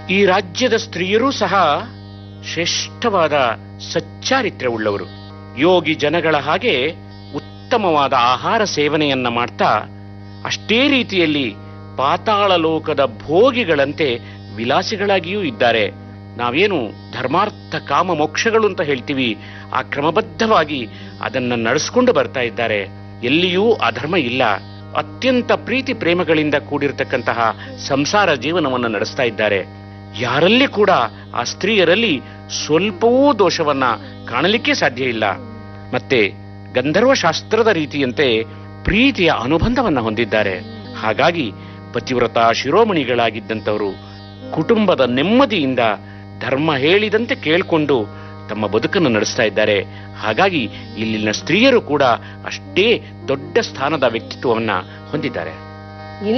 ಈ ರಾಜ್ಯದ ಸ್ತ್ರೀಯರೂ ಸಹ ಶ್ರೇಷ್ಠವಾದ ಸಚ್ಚಾರಿತ್ರ್ಯವುಳ್ಳವರು ಯೋಗಿ ಜನಗಳ ಹಾಗೆ ಉತ್ತಮವಾದ ಆಹಾರ ಸೇವನೆಯನ್ನ ಮಾಡ್ತಾ ಅಷ್ಟೇ ರೀತಿಯಲ್ಲಿ ಪಾತಾಳ ಲೋಕದ ಭೋಗಿಗಳಂತೆ ವಿಲಾಸಿಗಳಾಗಿಯೂ ಇದ್ದಾರೆ ನಾವೇನು ಧರ್ಮಾರ್ಥ ಕಾಮ ಮೋಕ್ಷಗಳು ಅಂತ ಹೇಳ್ತೀವಿ ಆ ಕ್ರಮಬದ್ಧವಾಗಿ ಅದನ್ನ ನಡೆಸ್ಕೊಂಡು ಬರ್ತಾ ಇದ್ದಾರೆ ಎಲ್ಲಿಯೂ ಅಧರ್ಮ ಇಲ್ಲ ಅತ್ಯಂತ ಪ್ರೀತಿ ಪ್ರೇಮಗಳಿಂದ ಕೂಡಿರತಕ್ಕಂತಹ ಸಂಸಾರ ಜೀವನವನ್ನು ನಡೆಸ್ತಾ ಇದ್ದಾರೆ ಯಾರಲ್ಲಿ ಕೂಡ ಆ ಸ್ತ್ರೀಯರಲ್ಲಿ ಸ್ವಲ್ಪವೂ ದೋಷವನ್ನ ಕಾಣಲಿಕ್ಕೆ ಸಾಧ್ಯ ಇಲ್ಲ ಮತ್ತೆ ಗಂಧರ್ವ ಶಾಸ್ತ್ರದ ರೀತಿಯಂತೆ ಪ್ರೀತಿಯ ಅನುಬಂಧವನ್ನ ಹೊಂದಿದ್ದಾರೆ ಹಾಗಾಗಿ ಪತಿವ್ರತ ಶಿರೋಮಣಿಗಳಾಗಿದ್ದಂಥವರು ಕುಟುಂಬದ ನೆಮ್ಮದಿಯಿಂದ ಧರ್ಮ ಹೇಳಿದಂತೆ ಕೇಳಿಕೊಂಡು ತಮ್ಮ ಬದುಕನ್ನು ನಡೆಸ್ತಾ ಇದ್ದಾರೆ ಹಾಗಾಗಿ ಇಲ್ಲಿನ ಸ್ತ್ರೀಯರು ಕೂಡ ಅಷ್ಟೇ ದೊಡ್ಡ ಸ್ಥಾನದ ವ್ಯಕ್ತಿತ್ವವನ್ನ ಹೊಂದಿದ್ದಾರೆ